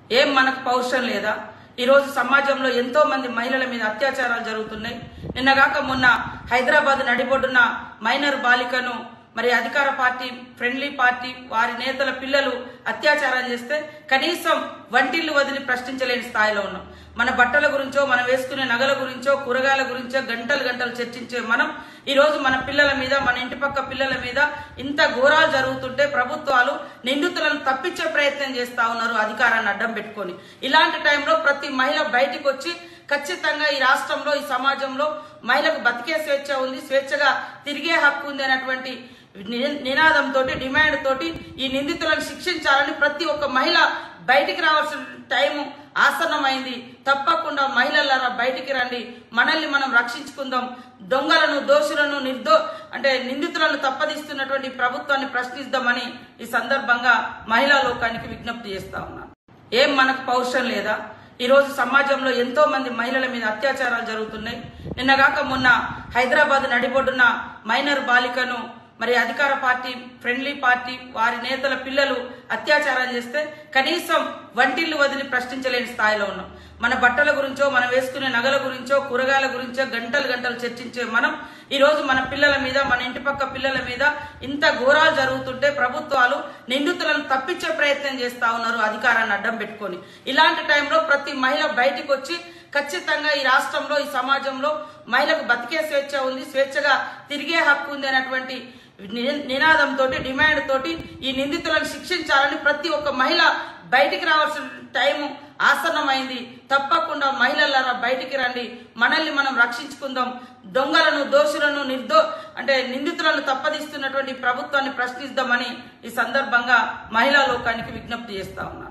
ఏం మనకు పౌరుషం లేదా ఈరోజు సమాజంలో ఎంతో మంది మహిళల మీద అత్యాచారాలు జరుగుతున్నాయి నిన్నగాక మొన్న హైదరాబాద్ నడిబొడ్డున మైనర్ బాలికను మరి అధికార పార్టీ ఫ్రెండ్లీ పార్టీ వారి నేతల పిల్లలు అత్యాచారాలు చేస్తే కనీసం వంటిల్లు వదిలి ప్రశ్నించలేని స్థాయిలో ఉన్నాం మన బట్టల గురించో మనం వేసుకునే నగల గురించో కూరగాయల గురించో గంటలు గంటలు చర్చించే మనం ఈ రోజు మన పిల్లల మీద మన ఇంటి పక్క పిల్లల మీద ఇంత ఘోరాలు జరుగుతుంటే ప్రభుత్వాలు నిందితులను తప్పించే ప్రయత్నం చేస్తా ఉన్నారు అధికారాన్ని అడ్డం పెట్టుకొని ఇలాంటి టైంలో ప్రతి మహిళ బయటికి వచ్చి ఖచ్చితంగా ఈ రాష్ట్రంలో ఈ సమాజంలో మహిళకు బతికే స్వేచ్ఛ ఉంది స్వేచ్ఛగా తిరిగే హక్కు ఉంది అనేటువంటి ని- నినాదంతో డిమాండ్ తోటి ఈ నిందితులను శిక్షించాలని ప్రతి ఒక్క మహిళ బయటికి రావాల్సిన టైం ఆసన్నమైంది తప్పకుండా మహిళలారా బయటికి రండి మనల్ని మనం రక్షించుకుందాం దొంగలను దోషులను నిర్దో అంటే నిందితులను తప్పదిస్తున్నటువంటి ప్రభుత్వాన్ని ప్రశ్నిద్దామని ఈ సందర్భంగా మహిళా లోకానికి విజ్ఞప్తి చేస్తా ఉన్నాను ఏం మనకు పౌరుషం లేదా ఈరోజు సమాజంలో ఎంతో మంది మహిళల మీద అత్యాచారాలు జరుగుతున్నాయి నిన్నగాక మొన్న హైదరాబాద్ నడిబొడ్డున మైనర్ బాలికను మరి అధికార పార్టీ ఫ్రెండ్లీ పార్టీ వారి నేతల పిల్లలు అత్యాచారాలు చేస్తే కనీసం వంటిల్లు వదిలి ప్రశ్నించలేని స్థాయిలో ఉన్నాం మన బట్టల గురించో మనం వేసుకునే నగల గురించో కూరగాయల గురించో గంటలు గంటలు చర్చించే మనం ఈ రోజు మన పిల్లల మీద మన ఇంటి పక్క పిల్లల మీద ఇంత ఘోరాలు జరుగుతుంటే ప్రభుత్వాలు నిందితులను తప్పించే ప్రయత్నం చేస్తా ఉన్నారు అధికారాన్ని అడ్డం పెట్టుకొని ఇలాంటి టైంలో ప్రతి మహిళ బయటికి వచ్చి ఖచ్చితంగా ఈ రాష్ట్రంలో ఈ సమాజంలో మహిళకు బతికే స్వేచ్ఛ ఉంది స్వేచ్ఛగా తిరిగే హక్కు ఉంది అనేటువంటి ని- నినాదంతో డిమాండ్ తోటి ఈ నిందితులను శిక్షించాలని ప్రతి ఒక్క మహిళ బయటికి రావాల్సిన టైం ఆసన్నమైంది తప్పకుండా మహిళలారా బయటికి రండి మనల్ని మనం రక్షించుకుందాం దొంగలను దోషులను నిర్దో అంటే నిందితులను తప్పదిస్తున్నటువంటి ప్రభుత్వాన్ని ప్రశ్నిద్దామని ఈ సందర్భంగా మహిళా లోకానికి విజ్ఞప్తి చేస్తా ఉన్నాను